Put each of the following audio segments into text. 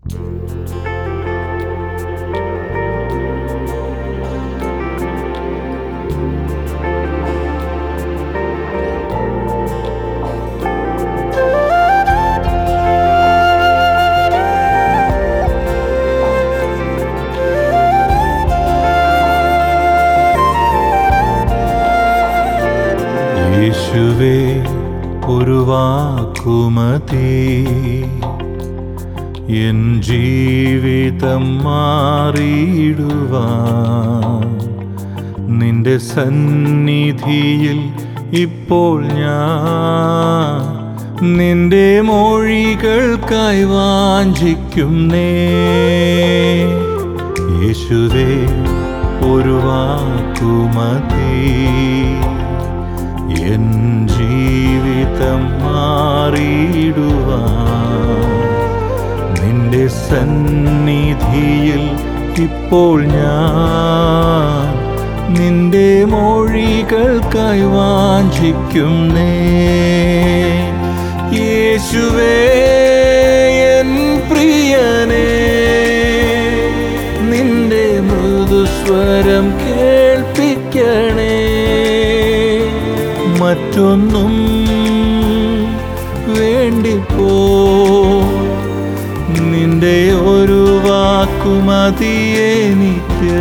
യേശുവേ ഒരു വാക്കുമതി എൻ ജീവിതം മാറിയിടുവാൻ നിന്റെ സന്നിധിയിൽ ഇപ്പോൾ ഞാൻ നിന്റെ മൊഴികൾക്കായി വാഞ്ചിക്കുന്നേ യേശുവേ ഒരു വാക്കുമതി എൻ ജീവിതം മാറിയിടുവാൻ നിന്റെ സന്നിധിയിൽ ഇപ്പോൾ ഞാൻ നിന്റെ മൊഴികൾക്കായി വാഞ്ചിക്കുന്നേ യേശുവേ എൻ പ്രിയനേ നിന്റെ മൃദുസ്വരം കേൾപ്പിക്കണേ മറ്റൊന്നും വേണ്ടിപ്പോ നിന്റെ ഒരു വാക്കുമതി എനിക്ക്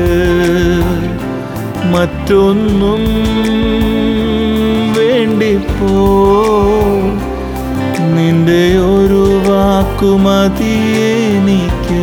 മറ്റൊന്നും വേണ്ടിപ്പോ നിന്റെ ഒരു വാക്കുമതി എനിക്ക്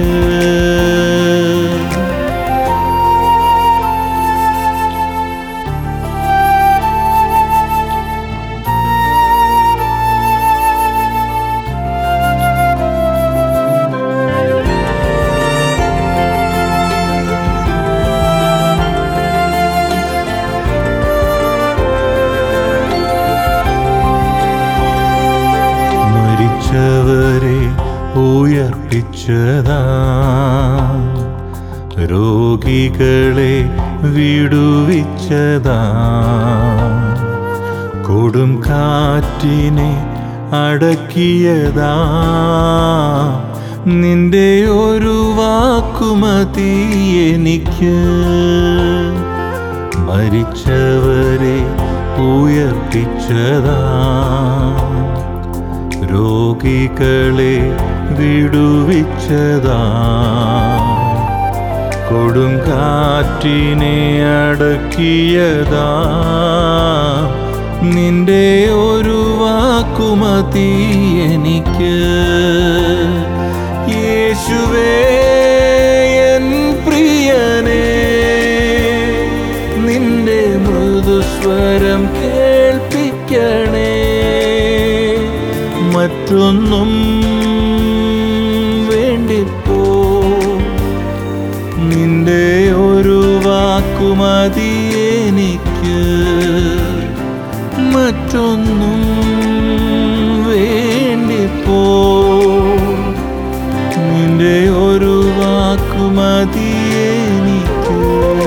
മരിച്ചവരെ ഉയർപ്പിച്ചതാ രോഗികളെ വിടുവിച്ചതാ കൊടും കാറ്റിനെ അടക്കിയതാ നിന്റെ ഒരു വാക്കുമതി എനിക്ക് മരിച്ചവരെ ഉയർപ്പിച്ചതാ രോഗികളെ വിടുവിച്ചതാ കൊടുങ്കാറ്റിനെ അടക്കിയതാ നിന്റെ ഒരു വാക്കുമതി എനിക്ക് യേശുവേ എൻ പ്രിയനേ നിന്റെ മൃദുസ്വരം കേൾപ്പിക്കണേ മറ്റൊന്നും വേണ്ടിപ്പോ നിന്റെ ഒരു വാക്കുമതി എനിക്ക് മറ്റൊന്നും വേണ്ടിപ്പോ നിന്റെ ഒരു വാക്കുമതി എനിക്ക്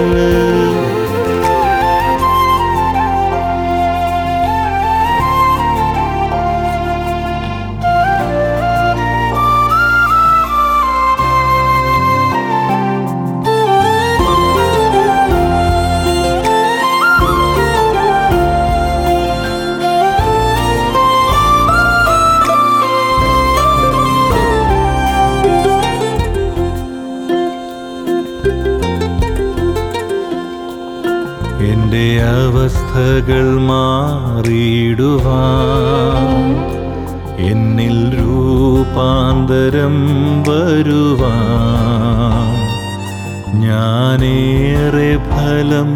എൻ്റെ അവസ്ഥകൾ മാറിയിടുവാൻ എന്നിൽ രൂപാന്തരം വരുവാൻ ഞാനേറെ ഫലം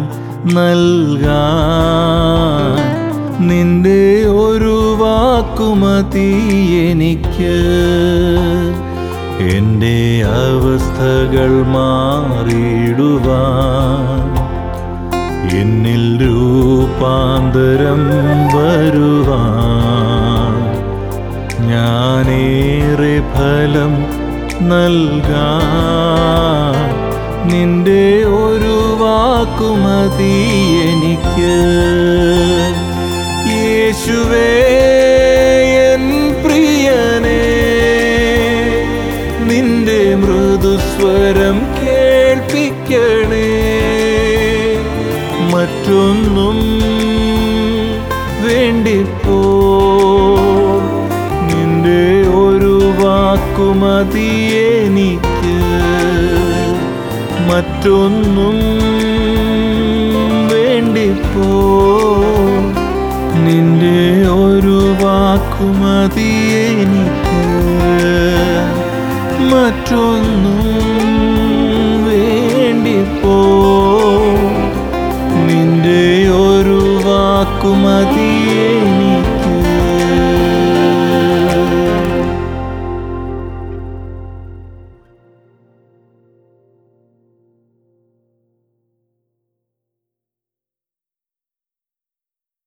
നൽകാൻ നിന്റെ ഒരു വാക്കുമതി എനിക്ക് എൻ്റെ അവസ്ഥകൾ മാറിയിടുവാൻ എന്നിൽ രൂപാന്തരം വരുവാൻ ഞാനേറെ ഫലം നൽകാൻ നിന്റെ ഒരു വാക്കുമതി എനിക്ക് യേശുവേ എൻ പ്രിയനേ നിന്റെ മൃദുസ്വരം കേൾപ്പിക്കണേ മറ്റൊന്നും വേണ്ടിപ്പോ നിന്റെ ഒരു വാക്കുമതി എനിക്ക് മറ്റൊന്നും വേണ്ടിപ്പോ നിന്റെ ഒരു വാക്കുമതി എനിക്ക് മറ്റൊന്നും വേണ്ടിപ്പോ നിന്റെ ഒരു വാക്കുമതി